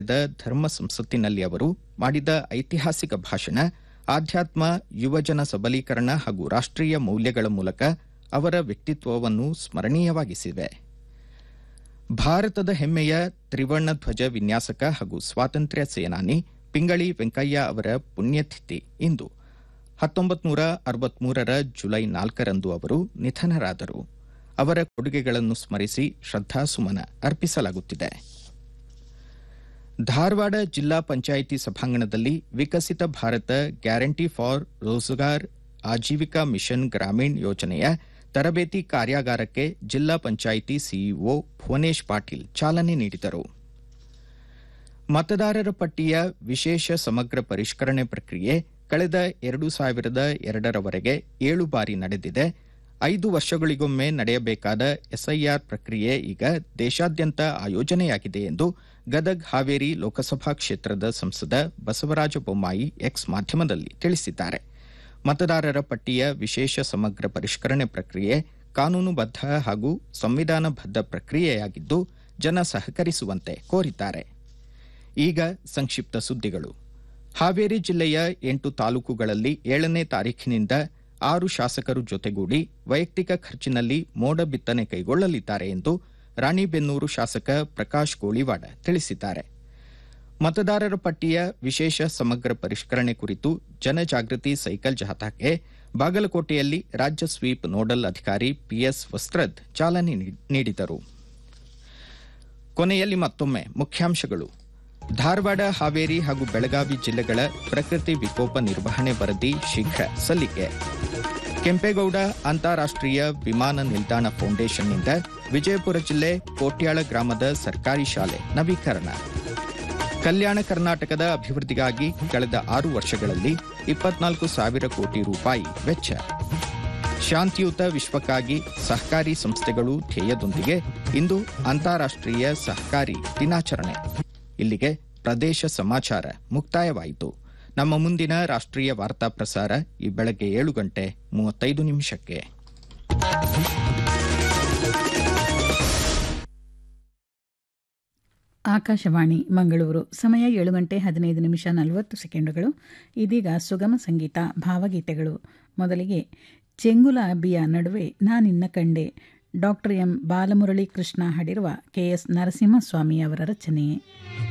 ಧರ್ಮ ಸಂಸತ್ತಿನಲ್ಲಿ ಅವರು ಮಾಡಿದ ಐತಿಹಾಸಿಕ ಭಾಷಣ ಆಧ್ಯಾತ್ಮ ಯುವಜನ ಸಬಲೀಕರಣ ಹಾಗೂ ರಾಷ್ಟ್ರೀಯ ಮೌಲ್ಯಗಳ ಮೂಲಕ ಅವರ ವ್ಯಕ್ತಿತ್ವವನ್ನು ಸ್ಮರಣೀಯವಾಗಿಸಿವೆ ಭಾರತದ ಹೆಮ್ಮೆಯ ತ್ರಿವರ್ಣ ಧ್ವಜ ವಿನ್ಯಾಸಕ ಹಾಗೂ ಸ್ವಾತಂತ್ರ್ಯ ಸೇನಾನಿ ಪಿಂಗಳಿ ವೆಂಕಯ್ಯ ಅವರ ಪುಣ್ಯತಿಥಿ ಇಂದು ಹತ್ತೊಂಬತ್ತು ನೂರ ಅರವತ್ಮೂರರ ಜುಲೈ ನಾಲ್ಕರಂದು ಅವರು ನಿಧನರಾದರು ಅವರ ಕೊಡುಗೆಗಳನ್ನು ಸ್ಮರಿಸಿ ಶ್ರದ್ಧಾಸುಮನ ಅರ್ಪಿಸಲಾಗುತ್ತಿದೆ ಧಾರವಾಡ ಜಿಲ್ಲಾ ಪಂಚಾಯಿತಿ ಸಭಾಂಗಣದಲ್ಲಿ Viksit Bharat guarantee for Rozgar Ajeevika mission Gramin ಯೋಜನೆಯ ತರಬೇತಿ ಕಾರ್ಯಾಗಾರಕ್ಕೆ ಜಿಲ್ಲಾ ಪಂಚಾಯಿತಿ ಸಿಇಒ ಭುವನೇಶ್ ಪಾಟೀಲ್ ಚಾಲನೆ ನೀಡಿದರು ಮತದಾರರ ಪಟ್ಟಿಯ ವಿಶೇಷ ಸಮಗ್ರ ಪರಿಷ್ಕರಣೆ ಪ್ರಕ್ರಿಯೆ ಕಳೆದ ಎರಡು ಸಾವಿರದ ಎರಡರವರೆಗೆ ಏಳು ಬಾರಿ ನಡೆದಿದೆ ಐದು ವರ್ಷಗಳಿಗೊಮ್ಮೆ ನಡೆಯಬೇಕಾದ ಎಸ್ಐಆರ್ ಪ್ರಕ್ರಿಯೆ ಈಗ ದೇಶಾದ್ಯಂತ ಆಯೋಜನೆಯಾಗಿದೆ ಎಂದು ಗದಗ್ ಹಾವೇರಿ ಲೋಕಸಭಾ ಕ್ಷೇತ್ರದ ಸಂಸದ ಬಸವರಾಜ ಬೊಮ್ಮಾಯಿ ಎಕ್ಸ್ ಮಾಧ್ಯಮದಲ್ಲಿ ತಿಳಿಸಿದ್ದಾರೆ ಮತದಾರರ ಪಟ್ಟಿಯ ವಿಶೇಷ ಸಮಗ್ರ ಪರಿಷ್ಕರಣೆ ಪ್ರಕ್ರಿಯೆ ಕಾನೂನುಬದ್ಧ ಹಾಗೂ ಸಂವಿಧಾನಬದ್ಧ ಪ್ರಕ್ರಿಯೆಯಾಗಿದ್ದು ಜನ ಸಹಕರಿಸುವಂತೆ ಕೋರಿದ್ದಾರೆ ಈಗ ಸಂಕ್ಷಿಪ್ತ ಸುದ್ದಿಗಳು ಹಾವೇರಿ ಜಿಲ್ಲೆಯ ಎಂಟು ತಾಲೂಕುಗಳಲ್ಲಿ ಏಳನೇ ತಾರೀಖಿನಿಂದ ಆರು ಶಾಸಕರು ಜೊತೆಗೂಡಿ ವೈಯಕ್ತಿಕ ಖರ್ಚಿನಲ್ಲಿ ಮೋಡ ಬಿತ್ತನೆ ಕೈಗೊಳ್ಳಲಿದ್ದಾರೆ ಎಂದು ರಾಣಿಬೆನ್ನೂರು ಶಾಸಕ ಪ್ರಕಾಶ್ ಗೋಳಿವಾಡ ತಿಳಿಸಿದ್ದಾರೆ ಮತದಾರರ ಪಟ್ಟಿಯ ವಿಶೇಷ ಸಮಗ್ರ ಪರಿಷ್ಕರಣೆ ಕುರಿತು ಜನಜಾಗೃತಿ ಸೈಕಲ್ ಜಾಥಾಕ್ಕೆ ಬಾಗಲಕೋಟೆಯಲ್ಲಿ ರಾಜ್ಯ ಸ್ವೀಪ್ ನೋಡಲ್ ಅಧಿಕಾರಿ ಪಿಎಸ್ ವಸ್ತ್ರದ್ ಚಾಲನೆ ನೀಡಿದರು ಕೊನೆಯಲ್ಲಿ ಮತ್ತೊಮ್ಮೆ ಮುಖ್ಯಾಂಶಗಳು ಧಾರವಾಡ ಹಾವೇರಿ ಹಾಗೂ ಬೆಳಗಾವಿ ಜಿಲ್ಲೆಗಳ ಪ್ರಕೃತಿ ವಿಕೋಪ ನಿರ್ವಹಣೆ ವರದಿ ಶೀಘ್ರ ಸಲ್ಲಿಕೆ ಕೆಂಪೇಗೌಡ ಅಂತಾರಾಷ್ಟೀಯ ವಿಮಾನ ನಿಲ್ದಾಣ ಫೌಂಡೇಶನ್ನಿಂದ ವಿಜಯಪುರ ಜಿಲ್ಲೆ ಕೋಟ್ಯಾಳ ಗ್ರಾಮದ ಸರ್ಕಾರಿ ಶಾಲೆ ನವೀಕರಣ ಕಲ್ಯಾಣ ಕರ್ನಾಟಕದ ಅಭಿವೃದ್ಧಿಗಾಗಿ ಕಳೆದ ಆರು ವರ್ಷಗಳಲ್ಲಿ ಇಪ್ಪತ್ನಾಲ್ಕು ಸಾವಿರ ಕೋಟಿ ರೂಪಾಯಿ ವೆಚ್ಚ ಶಾಂತಿಯುತ ವಿಶ್ವಕ್ಕಾಗಿ ಸಹಕಾರಿ ಸಂಸ್ಥೆಗಳು ಧ್ಯೇಯದೊಂದಿಗೆ ಇಂದು ಅಂತಾರಾಷ್ಟೀಯ ಸಹಕಾರಿ ದಿನಾಚರಣೆ ಇಲ್ಲಿಗೆ ಪ್ರದೇಶ ಸಮಾಚಾರ ಮುಕ್ತಾಯವಾಯಿತು ನಮ್ಮ ಮುಂದಿನ ರಾಷ್ಟ್ರೀಯ ವಾರ್ತಾ ಪ್ರಸಾರ ಈ ಬೆಳಗ್ಗೆ ಏಳು ಗಂಟೆ ಮೂವತ್ತೈದು ನಿಮಿಷಕ್ಕೆ ಆಕಾಶವಾಣಿ ಮಂಗಳೂರು ಸಮಯ ಏಳು ಗಂಟೆ ಹದಿನೈದು ನಿಮಿಷ ನಲವತ್ತು ಸೆಕೆಂಡುಗಳು ಇದೀಗ ಸುಗಮ ಸಂಗೀತ ಭಾವಗೀತೆಗಳು ಮೊದಲಿಗೆ ಚೆಂಗುಲ ಅಬ್ಬಿಯ ನಡುವೆ ನಾನಿನ್ನ ಕಂಡೆ ಡಾಕ್ಟರ್ ಎಂ ಬಾಲಮುರಳಿ ಕೃಷ್ಣ ಹಾಡಿರುವ ಕೆ ಎಸ್ ನರಸಿಂಹಸ್ವಾಮಿ ಅವರ ರಚನೆ